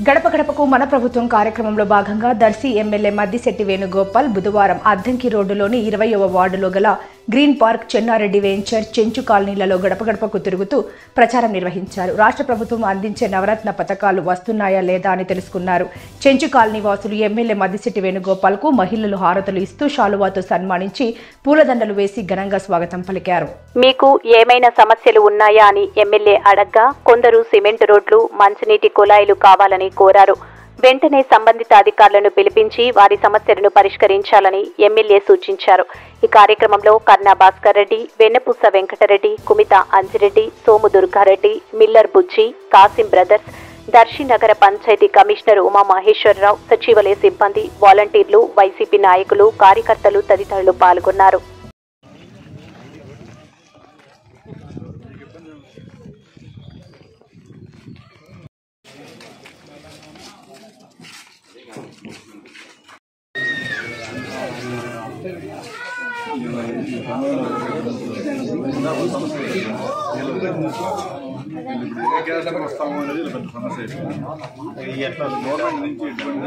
గడప గడపకు మన ప్రభుత్వం కార్యక్రమంలో భాగంగా దర్శి ఎమ్మెల్యే మద్దిశెట్టి వేణుగోపాల్ బుధవారం అద్దంకి రోడ్డులోని ఇరవయవ వార్డులో గల green park Chennareddy venture Chenchu కాలనీలలో గడప గడపకు తిరుగుతూ ప్రచారం నిర్వహించారు రాష్ట్ర ప్రభుత్వం అందించే నవరత్న పథకాలు వస్తున్నాయా లేదా అని తెలుసుకున్నారు చెంచు కాలనీ వాసులు ఎమ్మెల్యే మద్దిశెట్టి వేణుగోపాల్ కు మహిళలు హారతులు ఇస్తూ శాలువాతో సన్మానించి పూలదండలు వేసి ఘనంగా స్వాగతం పలికారు మీకు ఏమైనా సమస్యలు ఉన్నాయా అని ఎమ్మెల్యే అడగ్గా కొందరు సిమెంట్ రోడ్లు మంచినీటి కుళాయిలు కావాలని కోరారు వెంటనే సంబంధిత అధికారులను పిలిపించి వారి సమస్యలను పరిష్కరించాలని ఎమ్మెల్యే సూచించారు ఈ కార్యక్రమంలో కర్ణా భాస్కర్ రెడ్డి వెన్నపూస వెంకటరెడ్డి కుమిత అంజిరెడ్డి సోము దుర్గారెడ్డి మిల్లర్ బుజ్జి కాసిం బ్రదర్స్ దర్శి నగర పంచాయతీ కమిషనర్ ఉమా మహేశ్వరరావు సచివాలయ సిబ్బంది వాలంటీర్లు వైసీపీ నాయకులు కార్యకర్తలు తదితరులు పాల్గొన్నారు గ్యాస్ వస్తాము అనేది పెద్ద సమస్య అయిపోయింది. ఈ ఎట్లా గవర్నమెంట్ నుంచి ఎటువంటి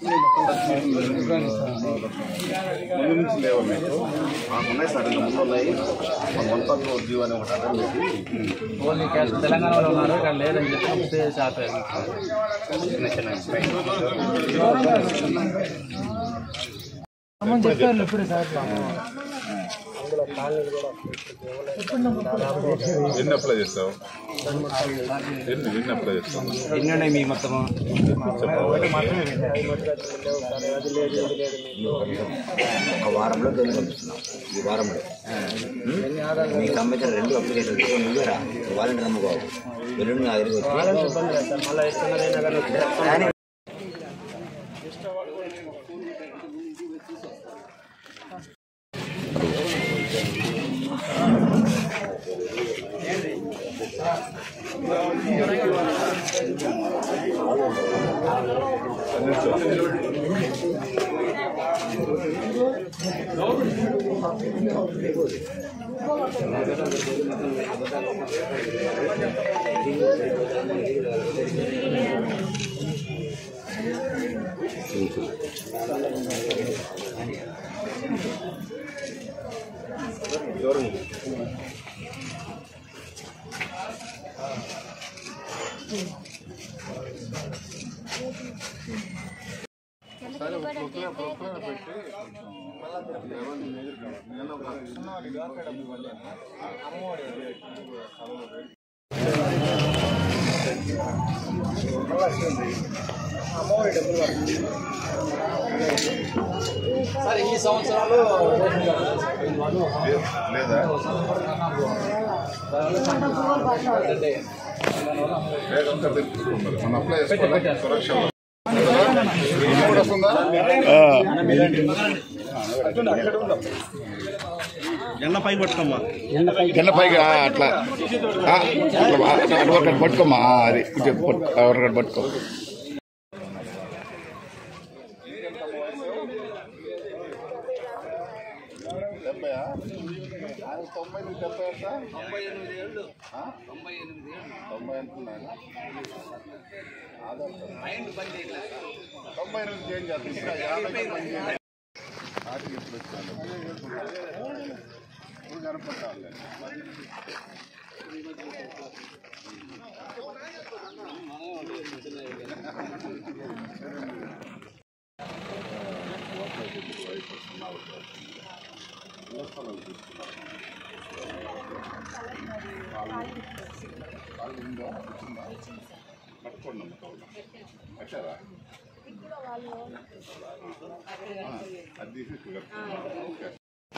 ముందు నుంచి లేవు మీకు మాకు ఉన్నాయి సార్ ఇంకా ముందు ఉన్నాయి మన వన్ పాయింట్ ఫోర్ జీవో అని ఒకటి అర్థం పెట్టి ఓన్లీ క్యాష్ తెలంగాణలో ఉన్నారు ఇక్కడ లేదని చెప్పి వస్తే ఆపారు చిన్న చిన్న చెప్పారు ఎప్పుడు సార్ ఎన్ని అప్లై చేస్తావు ఎన్ని ఎన్ని అప్లై చేస్తావు ఎన్ని ఉన్నాయి మీ మొత్తము ఒక వారంలో బిల్లు పంపిస్తున్నాం ఈ వారంలో మీకు సంబంధించిన రెండు అప్లికేషన్లు తీసుకొని నువ్వే రా వాలంటీర్ అమ్మ బాబు ఎల్లుండి నా దగ్గరికి వచ్చి సార్ ఈ సంవత్సరాలు లేదా లేదంతా తెప్పించుకోమరి మనం అప్లై చేసుకోవాలి సురక్ష ఇది కూడా వస్తుందా కింద పైకి ఆ, అట్లా ఆ, అట్లా అట్లా అటు పట్టుకోమ్మా ఆ, అది ఇటు పట్టు, ఎవరికైనా పట్టుకో డెబ్బై ఆయన తొంభై నుంచి డెబ్బై ఎంత తొంభై ఎనిమిది ఏళ్ళు తొంభై అంటున్నాను తొంభై ఎనిమిది చేంజ్ చేస్తాను ఇంకా యాభై పని చేయాలి వాటికి ఇప్పుడు వచ్చాను ఇప్పుడు కనపడాలి పట్టుకోండి అమ్మ తోట కట్టారా ఆ, అది తీసి ఇక్కడ కట్టుకోండి. ఓకే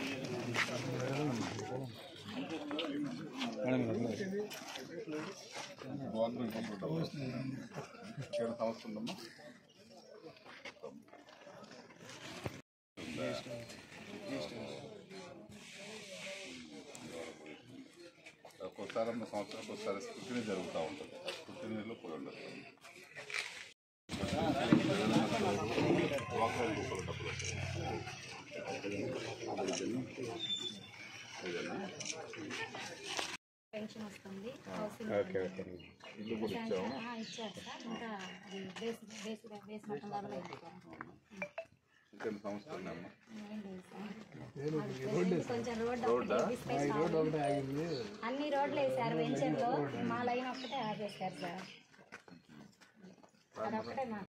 గవర్నమెంట్ కంప్యూటర్ ఏడు సంవత్సరం ఉందమ్మా ఒక్కోసారి అన్న సంవత్సరానికి ఒకసారి స్క్రూటినీ జరుగుతూ ఉంటుంది స్క్రూటినీలో కూడా ఉండదు వాకర్ రూపాయల డబ్బులు వస్తాయి. ఇదేనా? పెన్షన్ వస్తుంది హౌసింగ్ ఓకే ఓకే ఇల్లు కూడా ఇచ్చాము ఆ, ఇచ్చారు సార్ ఇంకా అది బేస్ బేస్ బేస్ మట్టం రావలేదు ఇంకెన్ని సంవత్సరాలు ఉన్నాయమ్మా ఏం లేదు సార్ అది కొంచెం రోడ్ ఒకటి వేపిస్తే చాలు. అన్ని రోడ్లు వేసారు వెంచర్లో మా లైన్ ఒక్కటే ఆగేశారు సార్ అదొక్కటే మాకు